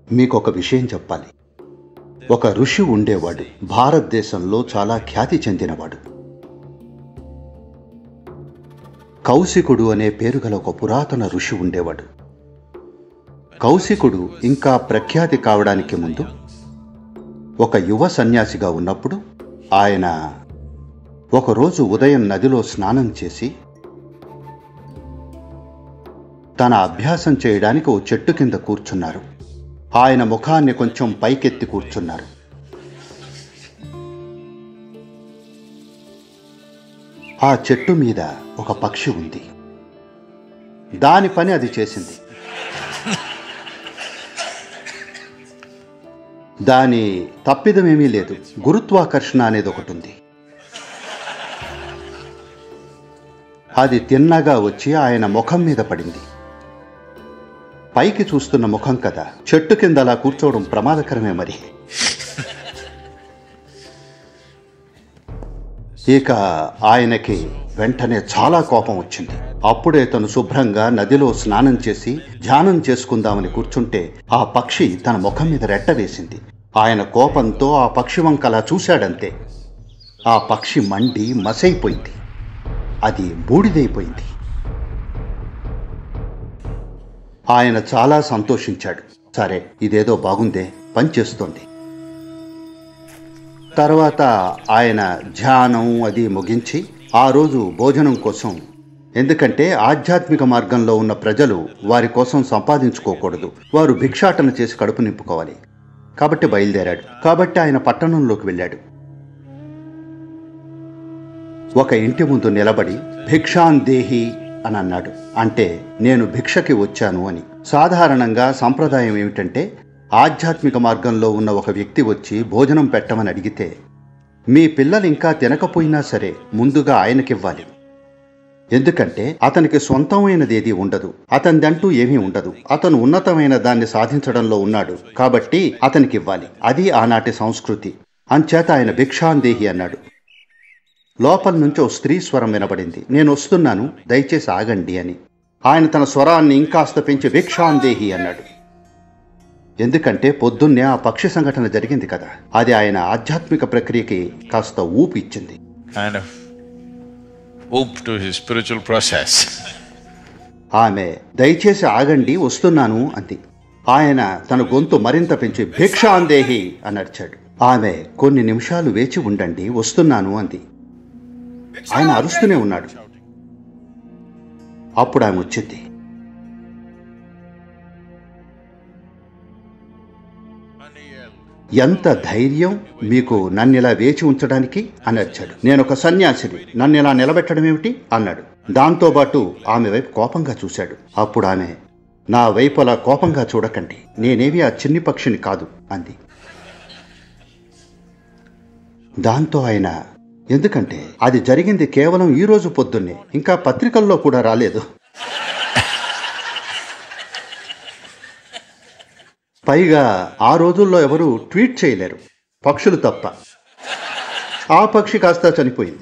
మీకు ఒక విషయం చెప్పాలి ఒక ఋషి ఉండేవాడు భారతదేశంలో చాలా ఖ్యాతి చెందినవాడు కౌశికుడు అనే పేరు గల ఒక పురాతన ఋషి ఉండేవాడు కౌశికుడు ఇంకా ప్రఖ్యాతి కావడానికి ముందు ఒక యువ సన్యాసిగా ఉన్నప్పుడు ఆయన ఒకరోజు ఉదయం నదిలో స్నానం చేసి తన అభ్యాసం చేయడానికి ఓ చెట్టు కింద కూర్చున్నారు ఆయన ముఖాన్ని కొంచెం పైకెత్తి కూర్చున్నారు ఆ చెట్టు మీద ఒక పక్షి ఉంది దాని పని అది చేసింది దాని తప్పిదమేమీ లేదు గురుత్వాకర్షణ అనేది ఒకటి ఉంది అది తిన్నగా వచ్చి ఆయన ముఖం మీద పడింది పైకి చూస్తున్న ముఖం కదా చెట్టు కింద అలా కూర్చోవడం ప్రమాదకరమే మరి ఇక ఆయనకి వెంటనే చాలా కోపం వచ్చింది అప్పుడే తను శుభ్రంగా నదిలో స్నానం చేసి ధ్యానం చేసుకుందామని కూర్చుంటే ఆ పక్షి తన ముఖం మీద రెట్ట వేసింది ఆయన కోపంతో ఆ పక్షి వంక అలా చూశాడంతే ఆ పక్షి మండి మసైపోయింది అది బూడిదైపోయింది ఆయన చాలా సంతోషించాడు సరే ఇదేదో బాగుందే పనిచేస్తోంది తర్వాత ఆయన ధ్యానం అది ముగించి ఆ రోజు భోజనం కోసం ఎందుకంటే ఆధ్యాత్మిక మార్గంలో ఉన్న ప్రజలు వారి కోసం సంపాదించుకోకూడదు వారు భిక్షాటన చేసి కడుపు నింపుకోవాలి కాబట్టి బయలుదేరాడు కాబట్టి ఆయన పట్టణంలోకి వెళ్ళాడు ఒక ఇంటి ముందు నిలబడి భిక్షాన్ దేహి అని అన్నాడు అంటే నేను భిక్షకి వచ్చాను అని సాధారణంగా సంప్రదాయం ఏమిటంటే ఆధ్యాత్మిక మార్గంలో ఉన్న ఒక వ్యక్తి వచ్చి భోజనం పెట్టమని అడిగితే మీ పిల్లలు ఇంకా తినకపోయినా సరే ముందుగా ఆయనకివ్వాలి ఎందుకంటే అతనికి సొంతమైనది ఏది ఉండదు అతనిదంటూ ఏమీ ఉండదు అతను ఉన్నతమైన దాన్ని సాధించడంలో ఉన్నాడు కాబట్టి అతనికి ఇవ్వాలి అది ఆనాటి సంస్కృతి అంచేత ఆయన భిక్షాందేహి అన్నాడు లోపల నుంచి ఓ స్త్రీ స్వరం వినబడింది నేను వస్తున్నాను దయచేసి ఆగండి అని ఆయన తన స్వరాన్ని ఇంకాస్త పెంచి భిక్షాందేహి అన్నాడు ఎందుకంటే పొద్దున్నే ఆ పక్షి సంఘటన జరిగింది కదా అది ఆయన ఆధ్యాత్మిక ప్రక్రియకి కాస్త ఊపు ఇచ్చింది kind of whoop to his spiritual process. ఆమె దయచేసి ఆగండి వస్తున్నాను అంది ఆయన తన గొంతు మరింత పెంచి భిక్షాందేహి అని అరిచాడు ఆమె కొన్ని నిమిషాలు వేచి ఉండండి వస్తున్నాను అంది ఆయన అరుస్తూనే ఉన్నాడు అప్పుడు ఆమె వచ్చింది ఎంత ధైర్యం మీకు నన్ను ఇలా వేచి ఉంచడానికి అని అరిచాడు నేను ఒక సన్యాసిని నన్ను ఇలా నిలబెట్టడం ఏమిటి అన్నాడు దాంతోపాటు ఆమె వైపు కోపంగా చూశాడు అప్పుడు ఆమె నా వైపు అలా కోపంగా చూడకండి నేనేవి ఆ చిన్ని పక్షిని కాదు అంది దాంతో ఆయన ఎందుకంటే అది జరిగింది కేవలం ఈ రోజు పొద్దున్నే ఇంకా పత్రికల్లో కూడా రాలేదు పైగా ఆ రోజుల్లో ఎవరు ట్వీట్ చేయలేరు పక్షులు తప్ప ఆ పక్షి కాస్త చనిపోయింది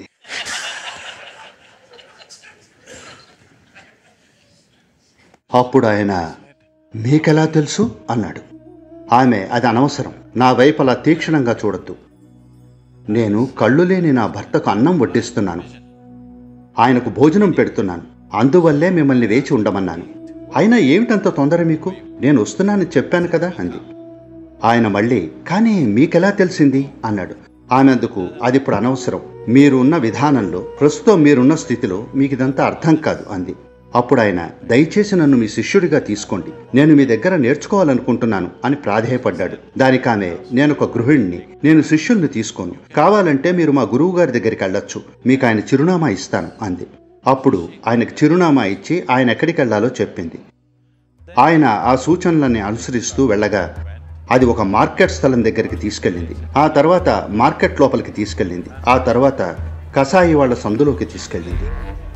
అప్పుడు ఆయన మీకెలా తెలుసు అన్నాడు ఆమె అది అనవసరం నా వైపు అలా తీక్షణంగా చూడొద్దు నేను కళ్ళు లేని నా భర్తకు అన్నం వడ్డిస్తున్నాను ఆయనకు భోజనం పెడుతున్నాను అందువల్లే మిమ్మల్ని వేచి ఉండమన్నాను అయినా ఏమిటంత తొందర మీకు నేను వస్తున్నానని చెప్పాను కదా అంది ఆయన మళ్ళీ కానీ మీకెలా తెలిసింది అన్నాడు ఆమె అందుకు అది ఇప్పుడు అనవసరం మీరు ఉన్న విధానంలో ప్రస్తుతం మీరున్న స్థితిలో మీకు ఇదంతా అర్థం కాదు అంది అప్పుడు ఆయన దయచేసి నన్ను మీ శిష్యుడిగా తీసుకోండి నేను మీ దగ్గర నేర్చుకోవాలనుకుంటున్నాను అని ప్రాధేయపడ్డాడు దానికి ఆమె నేను ఒక గృహిణిని నేను శిష్యుల్ని తీసుకోను కావాలంటే మీరు మా గురువు గారి దగ్గరికి వెళ్ళొచ్చు మీకు ఆయన చిరునామా ఇస్తాను అంది అప్పుడు ఆయనకు చిరునామా ఇచ్చి ఆయన ఎక్కడికి వెళ్లాలో చెప్పింది ఆయన ఆ సూచనలని అనుసరిస్తూ వెళ్ళగా అది ఒక మార్కెట్ స్థలం దగ్గరికి తీసుకెళ్ళింది ఆ తర్వాత మార్కెట్ లోపలికి తీసుకెళ్ళింది ఆ తర్వాత కసాయి వాళ్ళ సందులోకి తీసుకెళ్ళింది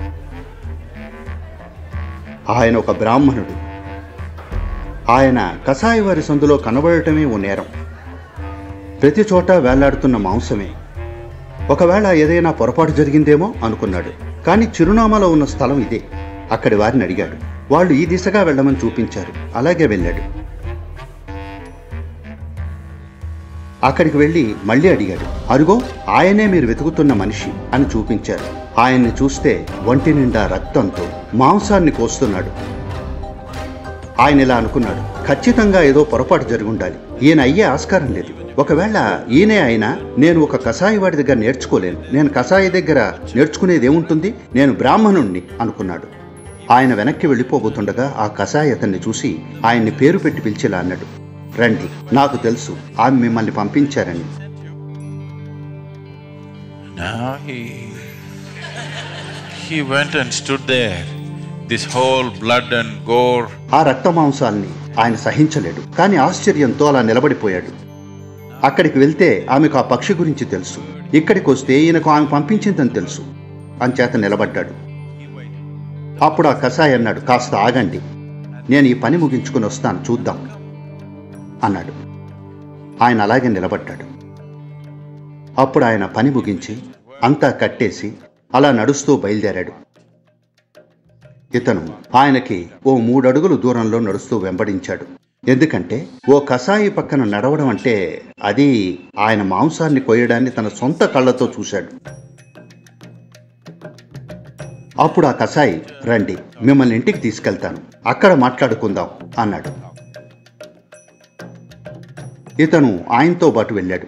ఆయన ఒక బ్రాహ్మణుడు ఆయన కసాయి వారి సందులో కనబడటమే ఓ నేరం ప్రతి చోట వేలాడుతున్న మాంసమే ఒకవేళ ఏదైనా పొరపాటు జరిగిందేమో అనుకున్నాడు కానీ చిరునామాలో ఉన్న స్థలం ఇదే అక్కడి వారిని అడిగాడు వాళ్ళు ఈ దిశగా వెళ్ళమని చూపించారు అలాగే వెళ్ళాడు అక్కడికి వెళ్ళి మళ్ళీ అడిగాడు అరుగో ఆయనే మీరు వెతుకుతున్న మనిషి అని చూపించారు ఆయన్ని చూస్తే ఒంటి నిండా రక్తంతో మాంసాన్ని కోస్తున్నాడు ఆయన ఇలా అనుకున్నాడు ఖచ్చితంగా ఏదో పొరపాటు జరుగుండాలి ఈయన అయ్యే ఆస్కారం లేదు ఒకవేళ ఈయనే అయినా నేను ఒక కషాయి వాడి దగ్గర నేర్చుకోలేను నేను కషాయి దగ్గర నేర్చుకునేది ఏముంటుంది నేను బ్రాహ్మణుణ్ణి అనుకున్నాడు ఆయన వెనక్కి వెళ్ళిపోబోతుండగా ఆ కషాయి అతన్ని చూసి ఆయన్ని పేరు పెట్టి పిలిచేలా అన్నాడు రండి నాకు తెలుసు ఆమె మిమ్మల్ని పంపించారని Now he he went and stood there. This whole blood and gore. ఆ రక్త మాంసాల్ని ఆయన సహించలేడు కానీ ఆశ్చర్యంతో అలా నిలబడిపోయాడు అక్కడికి వెళ్తే ఆమెకు ఆ పక్షి గురించి తెలుసు ఇక్కడికి వస్తే ఈయనకు ఆమె పంపించిందని తెలుసు అంచేత నిలబడ్డాడు అప్పుడు ఆ కసాయి అన్నాడు కాస్త ఆగండి నేను ఈ పని ముగించుకుని వస్తాను చూద్దాం అన్నాడు ఆయన అలాగే నిలబడ్డాడు అప్పుడు ఆయన పని ముగించి అంతా కట్టేసి అలా నడుస్తూ బయలుదేరాడు ఇతను ఆయనకి ఓ మూడడుగులు దూరంలో నడుస్తూ వెంబడించాడు ఎందుకంటే ఓ కసాయి పక్కన నడవడం అంటే అది ఆయన మాంసాన్ని కొయ్యడాన్ని తన సొంత కళ్ళతో చూశాడు అప్పుడు ఆ కసాయి రండి మిమ్మల్ని ఇంటికి తీసుకెళ్తాను అక్కడ మాట్లాడుకుందాం అన్నాడు ఇతను ఆయనతో పాటు వెళ్ళాడు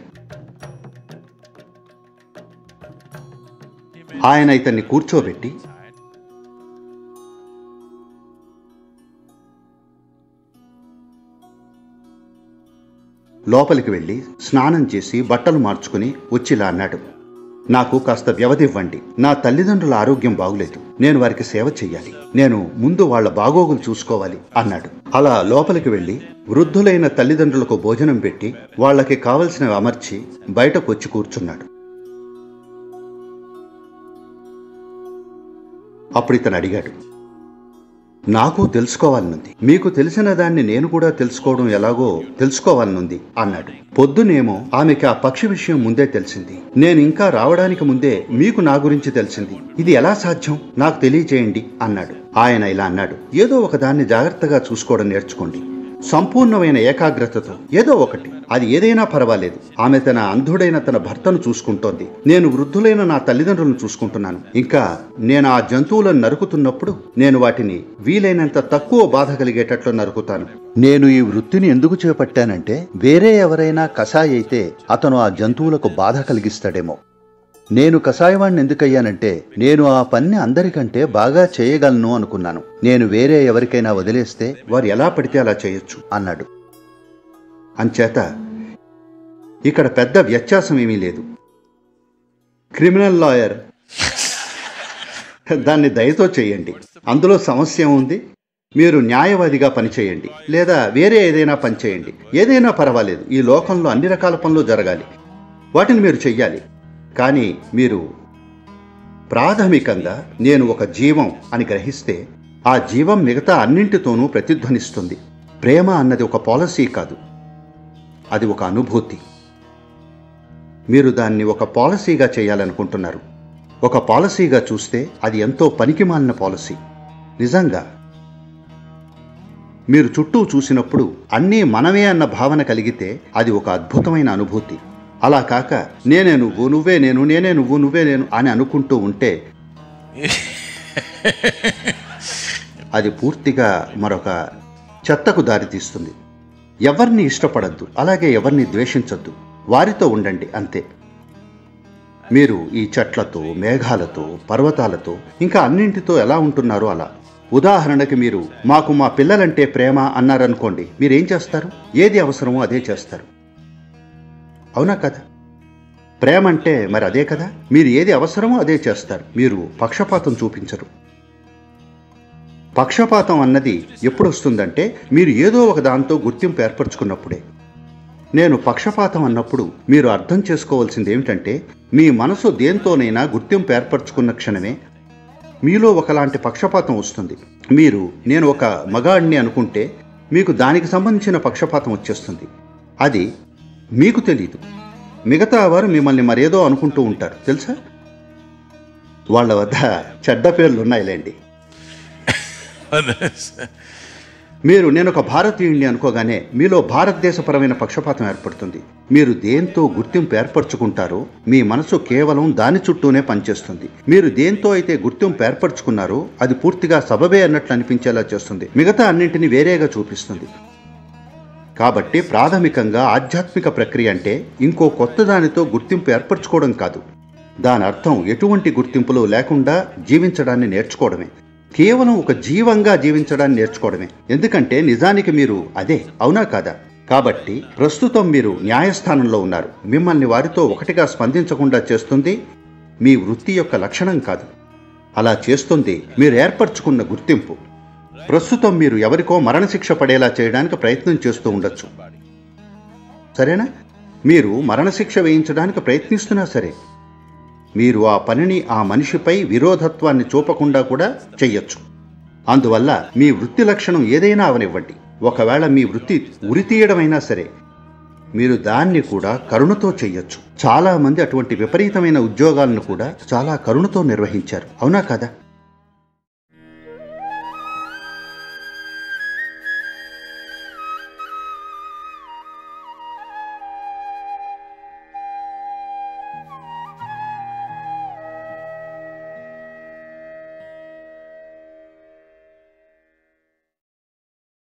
ఆయన ఇతన్ని కూర్చోబెట్టి లోపలికి వెళ్ళి స్నానం చేసి బట్టలు మార్చుకుని వచ్చిలా అన్నాడు నాకు కాస్త వ్యవధి ఇవ్వండి నా తల్లిదండ్రుల ఆరోగ్యం బాగులేదు నేను వారికి సేవ చెయ్యాలి నేను ముందు వాళ్ళ బాగోగులు చూసుకోవాలి అన్నాడు అలా లోపలికి వెళ్ళి వృద్ధులైన తల్లిదండ్రులకు భోజనం పెట్టి వాళ్ళకి కావలసినవి అమర్చి బయటకు వచ్చి కూర్చున్నాడు అప్పుడు ఇతను అడిగాడు నాకు తెలుసుకోవాలనుంది మీకు తెలిసిన దాన్ని నేను కూడా తెలుసుకోవడం ఎలాగో తెలుసుకోవాలనుంది అన్నాడు పొద్దునేమో ఆమెకి ఆ పక్షి విషయం ముందే తెలిసింది నేను ఇంకా రావడానికి ముందే మీకు నా గురించి తెలిసింది ఇది ఎలా సాధ్యం నాకు తెలియచేయండి అన్నాడు ఆయన ఇలా అన్నాడు ఏదో ఒక దాన్ని జాగ్రత్తగా చూసుకోవడం నేర్చుకోండి సంపూర్ణమైన ఏకాగ్రతతో ఏదో ఒకటి అది ఏదైనా పర్వాలేదు ఆమె తన అంధుడైన తన భర్తను చూసుకుంటోంది నేను వృద్ధులైన నా తల్లిదండ్రులను చూసుకుంటున్నాను ఇంకా నేను ఆ జంతువులను నరుకుతున్నప్పుడు నేను వాటిని వీలైనంత తక్కువ బాధ కలిగేటట్లు నరుకుతాను నేను ఈ వృత్తిని ఎందుకు చేపట్టానంటే వేరే ఎవరైనా కషాయి అయితే అతను ఆ జంతువులకు బాధ కలిగిస్తాడేమో నేను కషాయవాణ్ణి ఎందుకయ్యానంటే నేను ఆ పని అందరికంటే బాగా చేయగలను అనుకున్నాను నేను వేరే ఎవరికైనా వదిలేస్తే వారు ఎలా పడితే అలా చేయొచ్చు అన్నాడు అంచేత ఇక్కడ పెద్ద వ్యత్యాసం ఏమీ లేదు క్రిమినల్ లాయర్ దాన్ని దయతో చేయండి అందులో సమస్య ఉంది మీరు న్యాయవాదిగా పనిచేయండి లేదా వేరే ఏదైనా పని చేయండి ఏదైనా పర్వాలేదు ఈ లోకంలో అన్ని రకాల పనులు జరగాలి వాటిని మీరు చెయ్యాలి కానీ మీరు ప్రాథమికంగా నేను ఒక జీవం అని గ్రహిస్తే ఆ జీవం మిగతా అన్నింటితోనూ ప్రతిధ్వనిస్తుంది ప్రేమ అన్నది ఒక పాలసీ కాదు అది ఒక అనుభూతి మీరు దాన్ని ఒక పాలసీగా చేయాలనుకుంటున్నారు ఒక పాలసీగా చూస్తే అది ఎంతో పనికిమాలిన పాలసీ నిజంగా మీరు చుట్టూ చూసినప్పుడు అన్నీ మనమే అన్న భావన కలిగితే అది ఒక అద్భుతమైన అనుభూతి అలా కాక నేనే నువ్వు నువ్వే నేను నేనే నువ్వు నువ్వే నేను అని అనుకుంటూ ఉంటే అది పూర్తిగా మరొక చెత్తకు దారితీస్తుంది ఎవరిని ఇష్టపడద్దు అలాగే ఎవరిని ద్వేషించొద్దు వారితో ఉండండి అంతే మీరు ఈ చెట్లతో మేఘాలతో పర్వతాలతో ఇంకా అన్నింటితో ఎలా ఉంటున్నారో అలా ఉదాహరణకి మీరు మాకు మా పిల్లలంటే ప్రేమ అన్నారనుకోండి మీరేం చేస్తారు ఏది అవసరమో అదే చేస్తారు అవునా కదా ప్రేమ అంటే మరి అదే కదా మీరు ఏది అవసరమో అదే చేస్తారు మీరు పక్షపాతం చూపించరు పక్షపాతం అన్నది ఎప్పుడు వస్తుందంటే మీరు ఏదో ఒక దాంతో గుర్తింపు ఏర్పరచుకున్నప్పుడే నేను పక్షపాతం అన్నప్పుడు మీరు అర్థం చేసుకోవాల్సింది ఏమిటంటే మీ మనసు దేంతోనైనా గుర్తింపు ఏర్పరచుకున్న క్షణమే మీలో ఒకలాంటి పక్షపాతం వస్తుంది మీరు నేను ఒక మగాడిని అనుకుంటే మీకు దానికి సంబంధించిన పక్షపాతం వచ్చేస్తుంది అది మీకు తెలీదు మిగతా వారు మిమ్మల్ని మరేదో అనుకుంటూ ఉంటారు తెలుసా వాళ్ళ వద్ద చెడ్డ పేర్లు ఉన్నాయిలేండి మీరు నేను ఒక భారతీయుణ్ణి అనుకోగానే మీలో భారతదేశపరమైన పక్షపాతం ఏర్పడుతుంది మీరు దేంతో గుర్తింపు ఏర్పరచుకుంటారో మీ మనసు కేవలం దాని చుట్టూనే పనిచేస్తుంది మీరు దేంతో అయితే గుర్తింపు ఏర్పరచుకున్నారో అది పూర్తిగా సబబే అన్నట్లు అనిపించేలా చేస్తుంది మిగతా అన్నింటినీ వేరేగా చూపిస్తుంది కాబట్టి ప్రాథమికంగా ఆధ్యాత్మిక ప్రక్రియ అంటే ఇంకో కొత్త దానితో గుర్తింపు ఏర్పరచుకోవడం కాదు దాని అర్థం ఎటువంటి గుర్తింపులు లేకుండా జీవించడాన్ని నేర్చుకోవడమే కేవలం ఒక జీవంగా జీవించడాన్ని నేర్చుకోవడమే ఎందుకంటే నిజానికి మీరు అదే అవునా కాదా కాబట్టి ప్రస్తుతం మీరు న్యాయస్థానంలో ఉన్నారు మిమ్మల్ని వారితో ఒకటిగా స్పందించకుండా చేస్తుంది మీ వృత్తి యొక్క లక్షణం కాదు అలా చేస్తుంది మీరు ఏర్పరచుకున్న గుర్తింపు ప్రస్తుతం మీరు ఎవరికో మరణశిక్ష పడేలా చేయడానికి ప్రయత్నం చేస్తూ ఉండొచ్చు సరేనా మీరు మరణశిక్ష వేయించడానికి ప్రయత్నిస్తున్నా సరే మీరు ఆ పనిని ఆ మనిషిపై విరోధత్వాన్ని చూపకుండా కూడా చెయ్యొచ్చు అందువల్ల మీ వృత్తి లక్షణం ఏదైనా అవనివ్వండి ఒకవేళ మీ వృత్తి ఉరి తీయడమైనా సరే మీరు దాన్ని కూడా కరుణతో చెయ్యొచ్చు చాలా మంది అటువంటి విపరీతమైన ఉద్యోగాలను కూడా చాలా కరుణతో నిర్వహించారు అవునా కదా